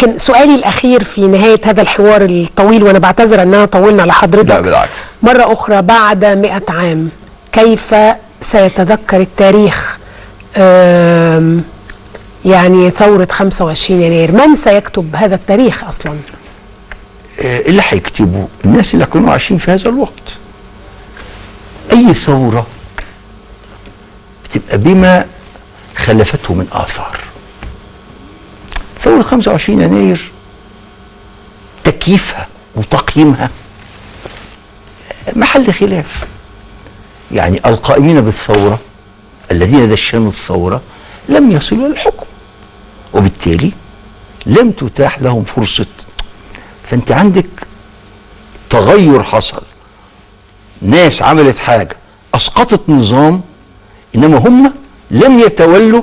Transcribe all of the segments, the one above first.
لكن سؤالي الاخير في نهايه هذا الحوار الطويل وانا بعتذر اننا طولنا على حضرتك لا بالعكس مره اخرى بعد 100 عام كيف سيتذكر التاريخ آم، يعني ثوره 25 يناير من سيكتب هذا التاريخ اصلا آه، اللي هيكتبوا الناس اللي كانوا عايشين في هذا الوقت اي ثوره بتبقى بما خلفته من اثار ثوره 25 يناير تكييفها وتقييمها محل خلاف يعني القائمين بالثوره الذين دشنوا الثوره لم يصلوا للحكم وبالتالي لم تتاح لهم فرصه فانت عندك تغير حصل ناس عملت حاجه اسقطت نظام انما هم لم يتولوا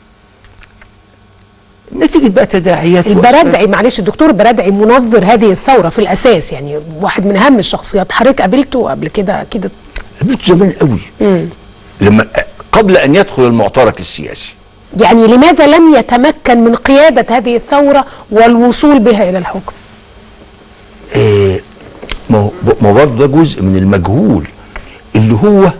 نتيجه بقى تداعيات البرادعي معلش الدكتور البرادعي منظر هذه الثوره في الاساس يعني واحد من اهم الشخصيات حضرتك قابلته قبل كده اكيد قابلته زمان قوي لما قبل ان يدخل المعترك السياسي يعني لماذا لم يتمكن من قياده هذه الثوره والوصول بها الى الحكم آه، ما هو ما هو برضه ده جزء من المجهول اللي هو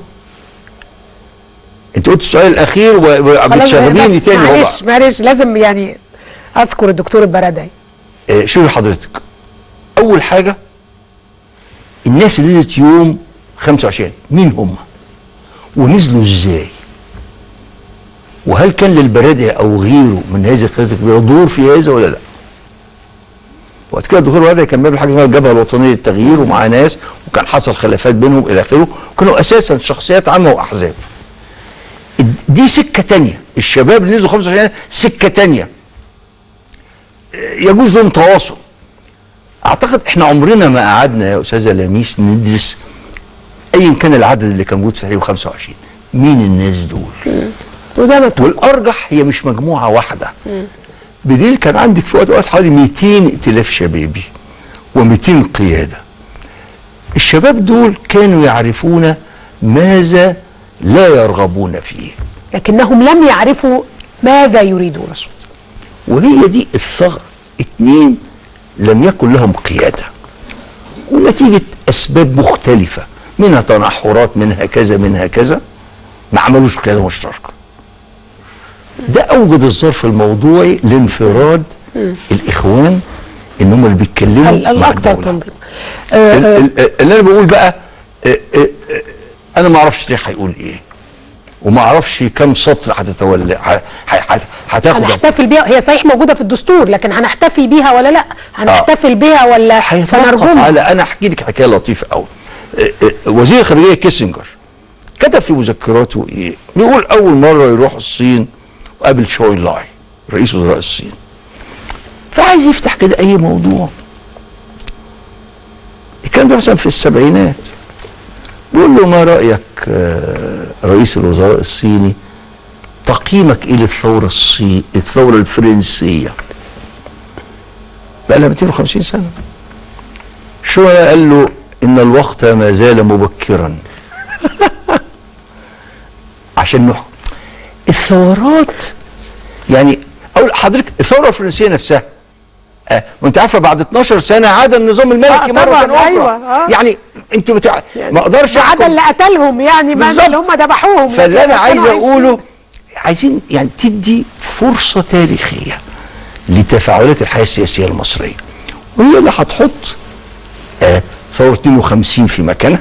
انت قلت السؤال الاخير وبتشغليني بس تاني هو بقى. معلش معلش لازم يعني اذكر الدكتور البرادعي آه، شوفي حضرتك اول حاجه الناس اللي نزلت يوم 25 مين هم ونزلوا ازاي وهل كان للبرادعي او غيره من هذه القيادات الكبيره دور في هذا ولا لا وقت كده الدكتور البرادعي كان بيعمل حاجه اسمها الجبهه الوطنيه للتغيير ومع ناس وكان حصل خلافات بينهم الى اخره كانوا اساسا شخصيات عامه واحزاب دي سكه تانية الشباب اللي نزلوا 25 سكه تانية يجوز لهم تواصل اعتقد احنا عمرنا ما قعدنا يا استاذه لميس ندرس ايا كان العدد اللي كان موجود في تحرير 25 مين الناس دول وده مطلوب والارجح هي مش مجموعه واحده بديل كان عندك في وقت وقت حوالي 200 ائتلاف شبابي و200 قياده الشباب دول كانوا يعرفون ماذا لا يرغبون فيه لكنهم لم يعرفوا ماذا يريدون وهي دي الثغرة اتنين لم يكن لهم قيادة ونتيجة أسباب مختلفة منها تنحرات منها كذا منها كذا ما عملوش قيادة مشتركة ده أوجد الظرف الموضوعي لانفراد الإخوان إن هم اللي بيتكلموا ال- مع الاكثر الدولة. تنظيم ال- ال- اللي أنا بقول بقى آه، آه، آه، أنا ما أعرفش تاريخ هيقول إيه وما أعرفش كم سطر هتتولى ه- ه- ه- هتاخد هنحتفل بيها هي صحيح موجوده في الدستور لكن هنحتفي بيها ولا لا هنحتفل بيها ولا هيتوقف سنرجمها على انا احكي لك حكايه لطيفه قوي وزير الخارجيه كيسنجر كتب في مذكراته ايه؟ بيقول اول مره يروح الصين وقابل شوي لاي رئيس وزراء الصين فعايز يفتح كده اي موضوع الكلام ده مثلا في السبعينات بيقول له ما رايك آه، رئيس الوزراء الصيني تقييمك ايه للثوره الصي الثوره الفرنسيه بقى لها 250 سنه شو قال له ان الوقت ما زال مبكرا عشان نحكم الثورات يعني اقول حضرتك الثوره الفرنسيه نفسها آه وانت عارفه بعد 12 سنه عاد النظام الملكي آه، مره طبعاً، اخرى أيوة، آه. يعني انت بتاع ما اقدرش ما عدا أحكم. اللي قتلهم يعني ما بالظبط. اللي هم ذبحوهم فاللي لكن انا عايز كانوا عايشين. اقوله عايزين يعني تدي فرصه تاريخيه لتفاعلات الحياه السياسيه المصريه وهي اللي هتحط آه ثوره 52 في مكانها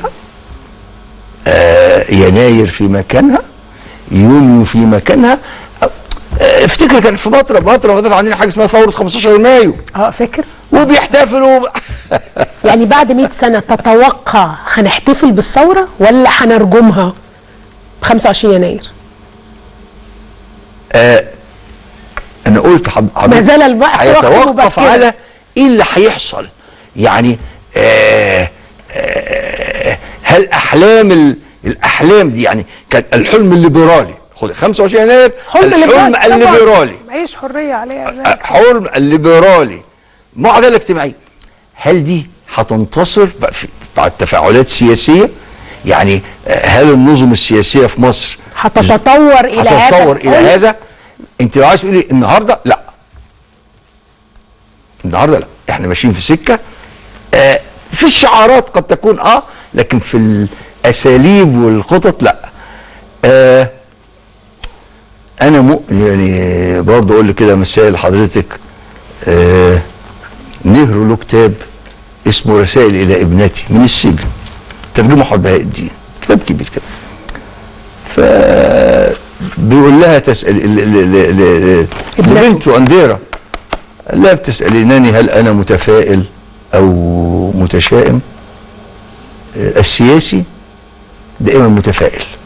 آه يناير في مكانها يونيو في مكانها آه، افتكر كان في فتره فتره فتره عندنا حاجه اسمها ثوره 15 مايو اه فاكر وبيحتفلوا يعني بعد 100 سنه تتوقع هنحتفل بالثوره ولا هنرجمها ب 25 يناير انا قلت حض- حضرتك ما زال الوقت وقت هيتوقف مبكرا. على ايه اللي هيحصل يعني آه آه هل احلام ال- الاحلام دي يعني كان الحلم الليبرالي خد 25 يناير حلم الحلم الليبرالي طبعاً. الليبرالي معيش حريه عليها ذلك. حلم الليبرالي معضله الاجتماعيه هل دي هتنتصر بقى في بعد تفاعلات سياسيه يعني آه، هل النظم السياسيه في مصر هتتطور الى هذا هتتطور الى الحلم؟ هذا انت لو عايز تقولي النهارده لا النهارده لا احنا ماشيين في سكه آه في الشعارات قد تكون اه لكن في الاساليب والخطط لا آه انا مو يعني برضه اقول لك كده مسائل حضرتك آه نهر له كتاب اسمه رسائل الى ابنتي من السجن ترجمه حول بهاء الدين كتاب كبير كده ف بيقول لها تسال ل- ل- ل- ل- ابنته. لبنته انديرا قال لها بتسالينني هل انا متفائل او متشائم آه، السياسي دائما متفائل